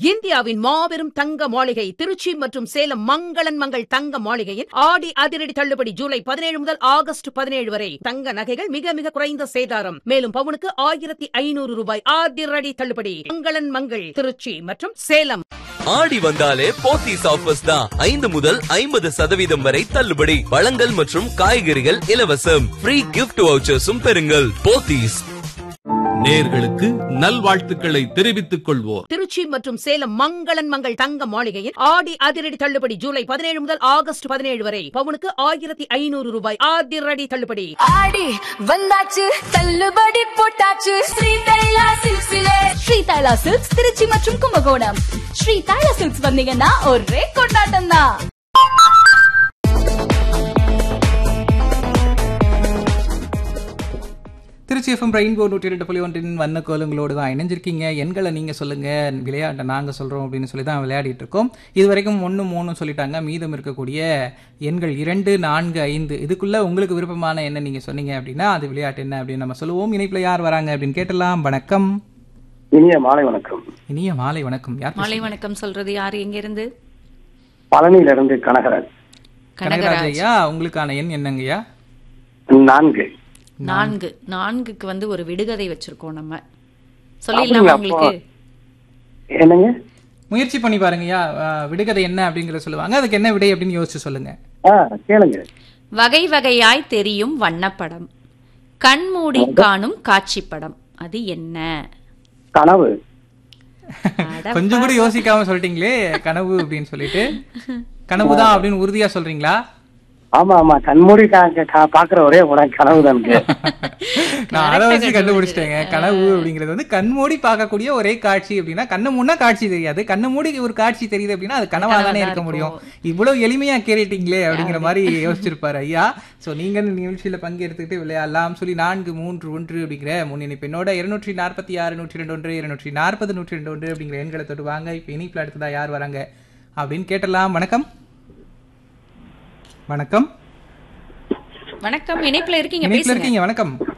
இந்தியாவின் மாபெரும் தங்க மாளிகை திருச்சி மற்றும் சேலம் மங்களன் மங்கள் தங்க மாளிகையின் ஆடி அதிரடி தள்ளுபடி ஜூலை பதினேழு முதல் ஆகஸ்ட் பதினேழு வரை தங்க நகைகள் மிக மிக குறைந்த சேதாரம் மேலும் பவுனுக்கு ஆயிரத்தி ஐநூறு ரூபாய் அதிரடி தள்ளுபடி மங்களன் மங்கள் திருச்சி மற்றும் சேலம் ஆடி வந்தாலே போத்தீஸ் ஆஃபர்ஸ் தான் ஐந்து முதல் ஐம்பது சதவீதம் வரை தள்ளுபடி பழங்கள் மற்றும் காய்கறிகள் இலவசம் ஃப்ரீ கிஃப்ட் வவுச்சர்ஸும் பெறுங்கள் போத்தீஸ் நேர்களுக்கு நல்வாழ்த்துக்களை தெரிவித்துக் கொள்வோர் திருச்சி மற்றும் சேலம் மங்களன் மங்கள் தங்க மாளிகையின் ஆடி அதிரடி தள்ளுபடி ஜூலை பதினேழு முதல் ஆகஸ்ட் பதினேழு வரை பவுனுக்கு ஆயிரத்தி ஐநூறு ரூபாய் அதிரடி தள்ளுபடி ஆடி வந்தாச்சு தள்ளுபடி போட்டாச்சு ஸ்ரீ தைலா சில்க்ஸ்ல ஸ்ரீ தைலா சில்க்ஸ் திருச்சி மற்றும் கும்பகோணம் ஸ்ரீ தைலா சில்க்ஸ் வந்தீங்கன்னா ஒரே கொண்டாட்டம் தான் திருச்சி எஃப்எம் ரெயின்போ நூற்றி ரெண்டு புள்ளி ஒன்றின் வண்ண கோலங்களோடு தான் இணைஞ்சிருக்கீங்க எண்களை நீங்கள் சொல்லுங்கள் விளையாட்டை நாங்கள் சொல்கிறோம் அப்படின்னு சொல்லி தான் விளையாடிட்டு இருக்கோம் இது வரைக்கும் ஒன்று மூணு சொல்லிட்டாங்க மீதம் இருக்கக்கூடிய எண்கள் இரண்டு நான்கு ஐந்து இதுக்குள்ளே உங்களுக்கு விருப்பமான என்ன நீங்கள் சொன்னீங்க அப்படின்னா அது விளையாட்டு என்ன அப்படின்னு நம்ம சொல்லுவோம் இணைப்பில் யார் வராங்க அப்படின்னு கேட்டலாம் வணக்கம் இனிய மாலை வணக்கம் இனிய மாலை வணக்கம் யார் மாலை வணக்கம் சொல்றது யாரு எங்க இருந்து பழனியிலிருந்து கனகராஜ் கனகராஜ் ஐயா உங்களுக்கான எண் என்னங்கய்யா நான்கு நான்கு நான்குக்கு வந்து ஒரு விடுகதை வச்சிருக்கோம் நம்ம சொல்லிடலாமா அப்படிங்களா? உங்களுக்கு என்னங்க முயற்சி பண்ணி பாருங்கய்யா அஹ், விடுகதை என்ன அப்படிங்கிறத சொல்லுவாங்க அதுக்கு என்ன விடை அப்படின்னு யோசிச்சு சொல்லுங்க ஆ கேளுங்க வகை வகையாய் தெரியும் வண்ணப்படம் கண்மூடி காணும் காட்சி படம் அது என்ன கனவு அட கொஞ்சம் கூட யோசிக்காம சொல்லிட்டீங்களே கனவு அப்படின்னு சொல்லிட்டு கனவு தான் அப்படின்னு உறுதியா சொல்றீங்களா ஆமா ஆமா கண்மூடி கா- கா- பாக்குற ஒரே உனக்கு கனவு தான் நான் அதை வச்சு கண்டுபிடிச்சிட்டேங்க கனவு அப்படிங்கிறது வந்து கண்மூடி பார்க்கக்கூடிய ஒரே காட்சி அப்படின்னா கண்ணு மூடினா காட்சி தெரியாது கண்ணு மூடி ஒரு காட்சி தெரியுது அப்படின்னா அது கனவா தானே இருக்க முடியும் இவ்வளவு எளிமையா கேட்டுட்டீங்களே அப்படிங்கிற மாதிரி யோசிச்சிருப்பாரு ஐயா சோ நீங்க இந்த நிகழ்ச்சியில பங்கெடுத்துக்கிட்டு விளையாடலாம் சொல்லி நான்கு மூன்று ஒன்று அப்படிங்கிற முன்னிணைப்பு பெண்ணோட இருநூற்றி நாற்பத்தி ஆறு நூற்றி ரெண்டு ஒன்று இருநூற்றி நாற்பது நூற்றி ரெண்டு ஒன்று அப்படிங்கிற எண்களை தொட்டு வாங்க இப்ப இனிப்புல அடுத்ததா யார் வராங்க அப்படின்னு கேட்டலாம் வணக்கம் வணக்கம் வணக்கம் இணைப்புல இருக்கீங்க இணைப்புல பேசுங்க இருக்கீங்க வணக்கம்